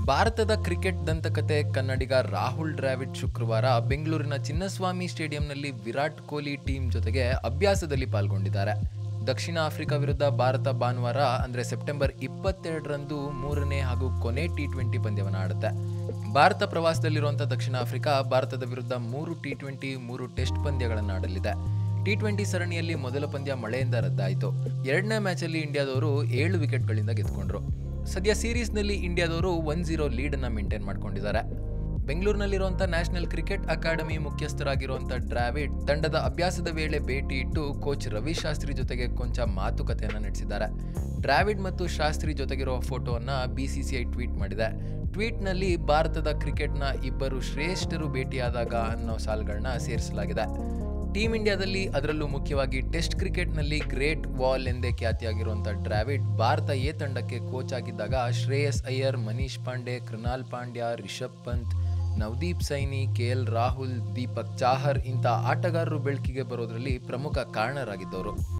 ಭಾರತದ ಕ್ರಿಕೆಟ್ ದಂತಕತೆ ಕನ್ನಡಿಗ ರಾಹುಲ್ ದ್ರಾವಿಡ್ ಶುಕ್ರವಾರ ಬೆಂಗಳೂರಿನ ಚಿನ್ನಸ್ವಾಮಿ ಸ್ಟೇಡಿಯಂನಲ್ಲಿ ವಿರಾಟ್ ಕೊಹ್ಲಿ ಟೀಮ್ ಜೊತೆಗೆ ಅಭ್ಯಾಸದಲ್ಲಿ ಪಾಲ್ಗೊಂಡಿದ್ದಾರೆ ದಕ್ಷಿಣ ಆಫ್ರಿಕಾ ವಿರುದ್ಧ ಭಾರತ ಭಾನುವಾರ ಅಂದರೆ ಸೆಪ್ಟೆಂಬರ್ ಇಪ್ಪತ್ತೆರಡರಂದು ಮೂರನೇ ಹಾಗೂ ಕೊನೆ ಟಿ ಟ್ವೆಂಟಿ ಪಂದ್ಯವನ್ನು ಆಡುತ್ತೆ ಭಾರತ ಪ್ರವಾಸದಲ್ಲಿರುವಂಥ ದಕ್ಷಿಣ ಆಫ್ರಿಕಾ ಭಾರತದ ವಿರುದ್ಧ ಮೂರು ಟಿ ಟ್ವೆಂಟಿ ಮೂರು ಟೆಸ್ಟ್ ಪಂದ್ಯಗಳನ್ನು ಆಡಲಿದೆ ಟಿ ಟ್ವೆಂಟಿ ಸರಣಿಯಲ್ಲಿ ಮೊದಲ ಪಂದ್ಯ ಮಳೆಯಿಂದ ರದ್ದಾಯಿತು ಎರಡನೇ ಮ್ಯಾಚಲ್ಲಿ ಇಂಡಿಯಾದವರು ಏಳು ವಿಕೆಟ್ಗಳಿಂದ ಗೆದ್ಕೊಂಡ್ರು ಸದ್ಯ ಸೀರೀಸ್ನಲ್ಲಿ ಇಂಡಿಯಾದವರು ಒನ್ ಜೀರೋ ಲೀಡನ್ನು ಮೇಂಟೈನ್ ಮಾಡ್ಕೊಂಡಿದ್ದಾರೆ ಬೆಂಗಳೂರಿನಲ್ಲಿರುವಂಥ ನ್ಯಾಷನಲ್ ಕ್ರಿಕೆಟ್ ಅಕಾಡೆಮಿ ಮುಖ್ಯಸ್ಥರಾಗಿರುವಂಥ ಡ್ರಾವಿಡ್ ತಂಡದ ಅಭ್ಯಾಸದ ವೇಳೆ ಭೇಟಿ ಇಟ್ಟು ಕೋಚ್ ರವಿ ಶಾಸ್ತ್ರಿ ಜೊತೆಗೆ ಕೊಂಚ ಮಾತುಕತೆಯನ್ನು ನಡೆಸಿದ್ದಾರೆ ಡ್ರಾವಿಡ್ ಮತ್ತು ಶಾಸ್ತ್ರಿ ಜೊತೆಗಿರುವ ಫೋಟೋವನ್ನು ಬಿಸಿಸಿಐ ಟ್ವೀಟ್ ಮಾಡಿದೆ ಟ್ವೀಟ್ನಲ್ಲಿ ಭಾರತದ ಕ್ರಿಕೆಟ್ನ ಇಬ್ಬರು ಶ್ರೇಷ್ಠರು ಭೇಟಿಯಾದಾಗ ಅನ್ನೋ ಸಾಲುಗಳನ್ನ ಸೇರಿಸಲಾಗಿದೆ ಟೀಮ್ ಇಂಡಿಯಾದಲ್ಲಿ ಅದರಲ್ಲೂ ಮುಖ್ಯವಾಗಿ ಟೆಸ್ಟ್ ಕ್ರಿಕೆಟ್ನಲ್ಲಿ ಗ್ರೇಟ್ ವಾಲ್ ಎಂದೇ ಖ್ಯಾತಿಯಾಗಿರುವಂಥ ಡ್ರಾವಿಡ್ ಭಾರತ ಎ ತಂಡಕ್ಕೆ ಕೋಚ್ ಆಗಿದ್ದಾಗ ಶ್ರೇಯಸ್ ಅಯ್ಯರ್ ಮನೀಶ್ ಪಾಂಡೆ ಕೃನಾಲ್ ಪಾಂಡ್ಯ ರಿಷಬ್ ಪಂತ್ ನವದೀಪ್ ಸೈನಿ ಕೆ ಎಲ್ ರಾಹುಲ್ ದೀಪಕ್ ಚಾಹರ್ ಇಂಥ ಆಟಗಾರರು ಬೆಳಕಿಗೆ ಬರೋದ್ರಲ್ಲಿ ಪ್ರಮುಖ ಕಾರಣರಾಗಿದ್ದವರು